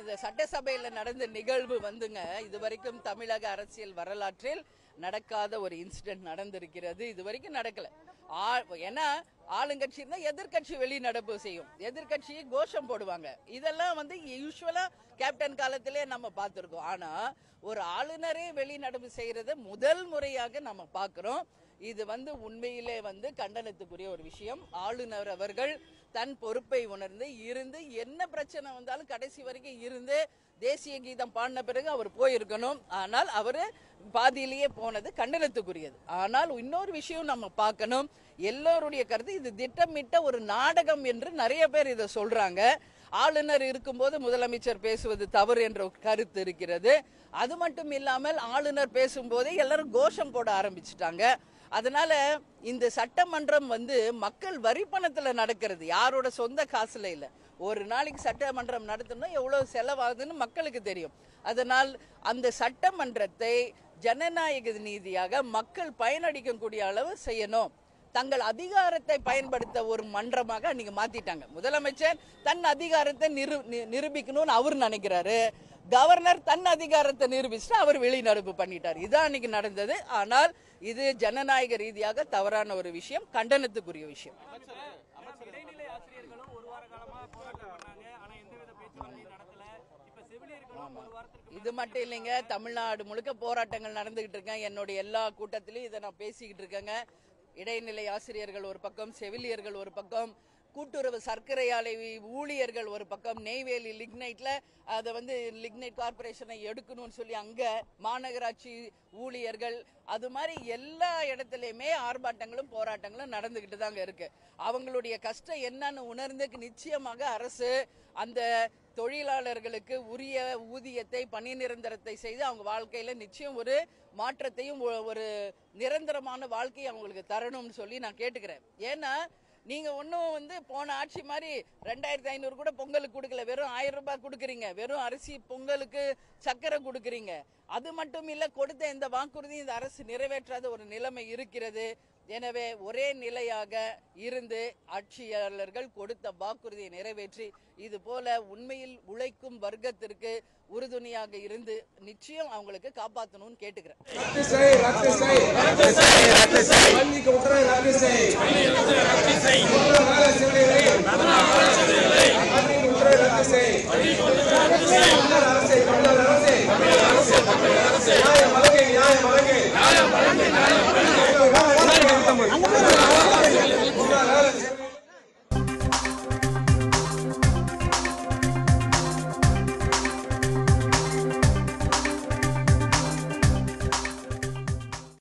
இந்த சட்டசபையில நடந்த நிகழ்வு வந்துங்க இதுவரைக்கும் தமிழக அரசியல் வரலாற்றில் நடக்காத ஒரு இன்சிடென்ட் நடந்திருக்கிறது இது வரைக்கும் நடக்கல ஆ- ஏன்னா ஆளுங்கட்சி இருந்தா எதிர்க்கட்சி வெளிநடப்பு செய்யும் எதிர்க்கட்சி கோஷம் போடுவாங்க இதெல்லாம் வந்து யூஸ்வலா கேப்டன் காலத்திலே நம்ம பார்த்திருக்கோம் ஆனா ஒரு ஆளுநரே வெளிநடப்பு செய்யறத முதல் முறையாக நம்ம பார்க்கிறோம் இது வந்து உண்மையிலே வந்து கண்டனத்துக்குரிய ஒரு விஷயம் ஆளுநர் அவர்கள் தன் பொறுப்பை உணர்ந்து இருந்து என்ன பிரச்சனை வந்தாலும் கடைசி வரைக்கும் இருந்து தேசிய கீதம் பாடின பிறகு அவர் போயிருக்கணும் ஆனால் அவரு பாதியிலேயே போனது கண்டனத்துக்குரியது ஆனால் இன்னொரு விஷயம் நம்ம பார்க்கணும் எல்லோருடைய கருத்து இது திட்டமிட்ட ஒரு நாடகம் என்று நிறைய பேர் இதை சொல்றாங்க ஆளுநர் இருக்கும்போது முதலமைச்சர் பேசுவது தவறு என்ற ஒரு கருத்து இருக்கிறது அது மட்டும் இல்லாமல் ஆளுநர் பேசும்போதே எல்லாரும் கோஷம் போட ஆரம்பிச்சிட்டாங்க அதனால இந்த சட்டமன்றம் வந்து மக்கள் வரி பணத்துல நடக்கிறது யாரோட சொந்த காசுல இல்ல ஒரு நாளைக்கு சட்டமன்றம் நடத்தணும்னா எவ்வளவு செலவாகுதுன்னு மக்களுக்கு தெரியும் அதனால் அந்த சட்டமன்றத்தை ஜனநாயக நீதியாக மக்கள் பயனடிக்கக்கூடிய அளவு செய்யணும் தங்கள் அதிகாரத்தை பயன்படுத்த ஒரு மன்றமாக அன்னைக்கு மாத்திட்டாங்க முதலமைச்சர் தன் அதிகாரத்தை நிரு நி- நிரூபிக்கணும்னு அவர் நினைக்கிறாரு கவர்னர் தன் அதிகாரத்தை நிரூபிச்சுட்டு அவர் வெளிநடப்பு பண்ணிட்டார் இதான் அன்னைக்கு நடந்தது ஆனால் இது ஜனநாயக ரீதியாக தவறான ஒரு விஷயம் கண்டனத்துக்குரிய விஷயம் இடைநிலை ஆசிரியர்களும் ஒரு வார காலமா போராட்டம் பண்ணாங்க ஆனா எந்தவித பேச்சுவார்த்தையும் நடத்தல இப்ப செவிலியர்களும் ஒரு வாரத்திற்கு இது மட்டும் இல்லைங்க தமிழ்நாடு முழுக்க போராட்டங்கள் நடந்துகிட்டு இருக்கேன் என்னுடைய எல்லா கூட்டத்திலையும் இதை நான் பேசிக்கிட்டு இருக்கேங்க இடைநிலை ஆசிரியர்கள் ஒரு பக்கம் செவிலியர்கள் ஒரு பக்கம் கூட்டுறவு சர்க்கரை ஆலை ஊழியர்கள் ஒரு பக்கம் நெய்வேலி லிக்னைட்ல அதை வந்து லிக்னைட் கார்பரேஷனை எடுக்கணும்னு சொல்லி அங்க மாநகராட்சி ஊழியர்கள் அது மாதிரி எல்லா இடத்துலயுமே ஆர்ப்பாட்டங்களும் போராட்டங்களும் நடந்துகிட்டு தாங்க இருக்கு அவங்களுடைய கஷ்டம் என்னன்னு உணர்ந்து நிச்சயமாக அரசு அந்த தொழிலாளர்களுக்கு உரிய ஊதியத்தை பணி நிரந்தரத்தை செய்து அவங்க வாழ்க்கையில நிச்சயம் ஒரு மாற்றத்தையும் ஒ- ஒரு நிரந்தரமான வாழ்க்கையை அவங்களுக்கு தரணும்னு சொல்லி நான் கேட்டுக்கிறேன் ஏன்னா நீங்க ஒன்றும் வந்து போன ஆட்சி மாதிரி ரெண்டாயிரத்தி ஐநூறு கூட பொங்கலுக்கு கொடுக்கல வெறும் ஆயிரம் ரூபாய் கொடுக்குறீங்க வெறும் அரிசி பொங்கலுக்கு சக்கரை கொடுக்குறீங்க அது மட்டும் இல்ல கொடுத்த இந்த வாக்குறுதியும் இந்த அரசு நிறைவேற்றாத ஒரு நிலைமை இருக்கிறது எனவே ஒரே நிலையாக இருந்து ஆட்சியாளர்கள் கொடுத்த வாக்குறுதியை நிறைவேற்றி இது போல உண்மையில் உழைக்கும் வர்க்கத்திற்கு உறுதுணையாக இருந்து நிச்சயம் அவங்களுக்கு காப்பாற்றணும்னு கேட்டுக்கிறேன் ரத்து செய் ரத்து செய் ரத்து செய் ரத்து செய் பள்ளிக்கு உத்தரவை ரத்து செய் பள்ளிக்கு ரத்து செய் வேலை செவிலியரை பள்ளிக்கு உத்தரவை ரத்து செய் தமிழர் அரசே தமிழர் அரசே தமிழர் அரசே நியாயம் வழங்கு நியாயம் வழங்கு நியாயம் வழங்கு நியாயம் வழங்கு